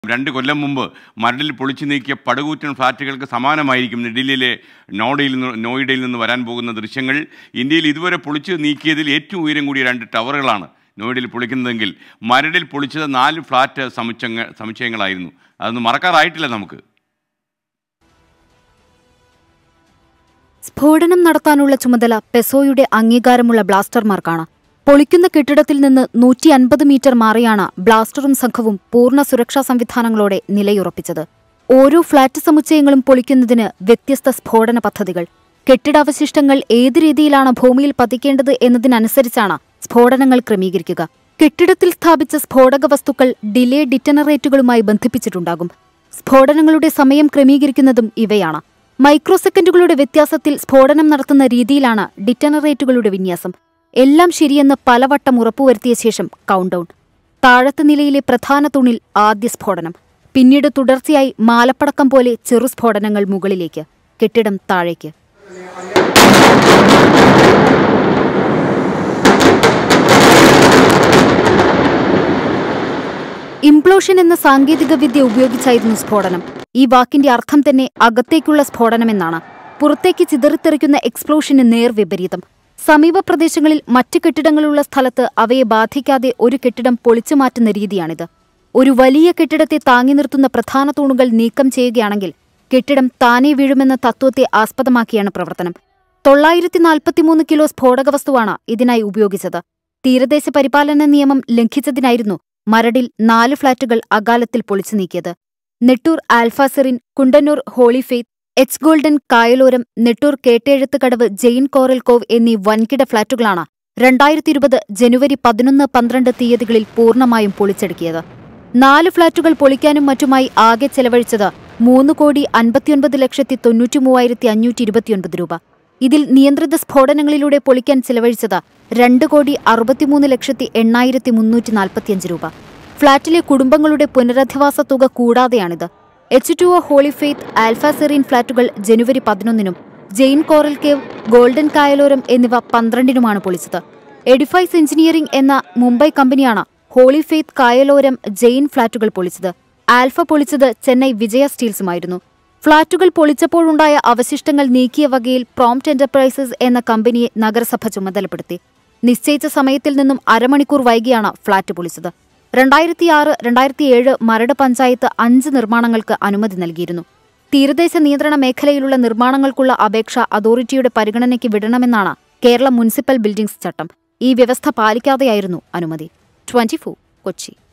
രണ്ട് കൊല്ലം മുമ്പ് മരടിൽ പൊളിച്ചു നീക്കിയ പടുകൂറ്റൻ ഫ്ളാറ്റുകൾക്ക് സമാനമായിരിക്കും ഡൽഹിയിലെ നോയിഡയിൽ നിന്ന് നോയിഡയിൽ നിന്ന് വരാൻ പോകുന്ന ദൃശ്യങ്ങൾ ഇന്ത്യയിൽ ഇതുവരെ പൊളിച്ചു നീക്കിയതിൽ ഏറ്റവും ഉയരം കൂടിയ രണ്ട് ടവറുകളാണ് നോയിഡയിൽ പൊളിക്കുന്നതെങ്കിൽ മരടിൽ പൊളിച്ചത് നാല് ഫ്ലാറ്റ് സമുച്ചങ്ങ സമുച്ചയങ്ങളായിരുന്നു അതൊന്നും മറക്കാറായിട്ടില്ല നമുക്ക് സ്ഫോടനം നടത്താനുള്ള ചുമതല പെസോയുടെ അംഗീകാരമുള്ള ബ്ലാസ്റ്റർമാർക്കാണ് പൊളിക്കുന്ന കെട്ടിടത്തിൽ നിന്ന് നൂറ്റി അൻപത് മീറ്റർ മാറിയാണ് ബ്ലാസ്റ്ററും സംഘവും പൂർണ്ണ സുരക്ഷാ സംവിധാനങ്ങളോടെ നിലയുറപ്പിച്ചത് ഓരോ ഫ്ളാറ്റ് സമുച്ചയങ്ങളും പൊളിക്കുന്നതിന് വ്യത്യസ്ത സ്ഫോടന പദ്ധതികൾ കെട്ടിടാവശിഷ്ടങ്ങൾ ഏത് രീതിയിലാണ് ഭൂമിയിൽ പതിക്കേണ്ടത് എന്നതിനനുസരിച്ചാണ് സ്ഫോടനങ്ങൾ ക്രമീകരിക്കുക കെട്ടിടത്തിൽ സ്ഥാപിച്ച സ്ഫോടക വസ്തുക്കൾ ഡിലേ ഡിറ്റനറേറ്റുകളുമായി ബന്ധിപ്പിച്ചിട്ടുണ്ടാകും സ്ഫോടനങ്ങളുടെ സമയം ക്രമീകരിക്കുന്നതും ഇവയാണ് മൈക്രോ സെക്കൻഡുകളുടെ വ്യത്യാസത്തിൽ സ്ഫോടനം നടത്തുന്ന രീതിയിലാണ് ഡിറ്റനറേറ്റുകളുടെ വിന്യാസം എല്ലാം ശരിയെന്ന് പലവട്ടം ഉറപ്പുവരുത്തിയ ശേഷം കൗണ്ട്ഡൌൺ താഴത്തെ നിലയിലെ പ്രധാന തൂണിൽ ആദ്യ സ്ഫോടനം പിന്നീട് തുടർച്ചയായി മാലപ്പടക്കം പോലെ ചെറു സ്ഫോടനങ്ങൾ മുകളിലേക്ക് കെട്ടിടം താഴേക്ക് ഇംപ്ലോഷൻ എന്ന സാങ്കേതിക വിദ്യ ഉപയോഗിച്ചായിരുന്നു സ്ഫോടനം ഈ വാക്കിന്റെ അർത്ഥം തന്നെ അകത്തേക്കുള്ള സ്ഫോടനമെന്നാണ് പുറത്തേക്ക് ചിതറിത്തെറിക്കുന്ന എക്സ്പ്ലോഷന് നേർ വിപരീതം സമീപ പ്രദേശങ്ങളിൽ മറ്റ് കെട്ടിടങ്ങളുള്ള സ്ഥലത്ത് അവയെ ബാധിക്കാതെ ഒരു കെട്ടിടം പൊളിച്ചു മാറ്റുന്ന രീതിയാണിത് ഒരു വലിയ കെട്ടിടത്തെ താങ്ങി നിർത്തുന്ന പ്രധാന തൂണുകൾ നീക്കം ചെയ്യുകയാണെങ്കിൽ കെട്ടിടം താനേ വീഴുമെന്ന തത്വത്തെ ആസ്പദമാക്കിയാണ് പ്രവർത്തനം തൊള്ളായിരത്തി നാൽപ്പത്തിമൂന്ന് കിലോ സ്ഫോടക വസ്തുവാണ് ഇതിനായി ഉപയോഗിച്ചത് തീരദേശ പരിപാലന നിയമം ലംഘിച്ചതിനായിരുന്നു മരടിൽ നാല് ഫ്ളാറ്റുകൾ അകാലത്തിൽ പൊളിച്ചു നീക്കിയത് Nettoor alfa serene Kundannoor holy faith H golden Kayaloram Nettoor കേട്ടെഴുത്ത് കടവ് ജെയിൻ കോറൽ കോവ് എന്നീ വൻകിട ഫ്ളാറ്റുകളാണ് രണ്ടായിരത്തി ഇരുപത് ജനുവരി പതിനൊന്ന് പന്ത്രണ്ട് തീയതികളിൽ പൂർണ്ണമായും പൊളിച്ചടുക്കിയത് നാല് ഫ്ളാറ്റുകൾ പൊളിക്കാനും മറ്റുമായി ആകെ ചെലവഴിച്ചത് മൂന്ന് കോടി അൻപത്തിയൊൻപത് ലക്ഷത്തി തൊണ്ണൂറ്റി മൂവായിരത്തി അഞ്ഞൂറ്റി ഇരുപത്തിയൊൻപത് രൂപ ഇതിൽ നിയന്ത്രിത സ്ഫോടനങ്ങളിലൂടെ പൊളിക്കാൻ ചിലവഴിച്ചത് രണ്ട് കോടി അറുപത്തിമൂന്ന് ലക്ഷത്തി എണ്ണായിരത്തി മുന്നൂറ്റി നാൽപ്പത്തിയഞ്ച് രൂപ ഫ്ളാറ്റിലെ കുടുംബങ്ങളുടെ പുനരധിവാസ തുക കൂടാതെയാണിത് H two O holy faith alfa serene ഫ്ളാറ്റുകൾ ജനുവരി പതിനൊന്നിനും Jain coral cove golden Kayaloram എന്നിവ പന്ത്രണ്ടിനുമാണ് പൊളിച്ചത് എഡിഫൈസ് എഞ്ചിനീയറിംഗ് എന്ന മുംബൈ കമ്പനിയാണ് ഹോളി ഫെയ്ത്ത് കായലോരം ജെയിൻ ഫ്ളാറ്റുകൾ പൊളിച്ചത് ആൽഫ പൊളിച്ചത് ചെന്നൈ വിജയ സ്റ്റീൽസുമായിരുന്നു ഫ്ളാറ്റുകൾ പൊളിച്ചപ്പോഴുണ്ടായ അവശിഷ്ടങ്ങൾ നീക്കിയ വകയിൽ പ്രോംപ്റ്റ് എന്റർപ്രൈസസ് എന്ന കമ്പനിയെ നഗരസഭ ചുമതലപ്പെടുത്തി നിശ്ചയിച്ച സമയത്തിൽ നിന്നും അരമണിക്കൂർ വൈകിയാണ് ഫ്ളാറ്റ് പൊളിച്ചത് രണ്ടായിരത്തിയാറ് രണ്ടായിരത്തിയേഴ് മരട് പഞ്ചായത്ത് അഞ്ച് നിർമ്മാണങ്ങൾക്ക് അനുമതി നൽകിയിരുന്നു തീരദേശ നിയന്ത്രണ മേഖലയിലുള്ള നിർമ്മാണങ്ങൾക്കുള്ള അപേക്ഷ അതോറിറ്റിയുടെ പരിഗണനയ്ക്ക് വിടണമെന്നാണ് കേരള മുനിസിപ്പൽ ബിൽഡിംഗ്സ് ചട്ടം ഈ വ്യവസ്ഥ പാലിക്കാതെയായിരുന്നു അനുമതി ട്വന്റി കൊച്ചി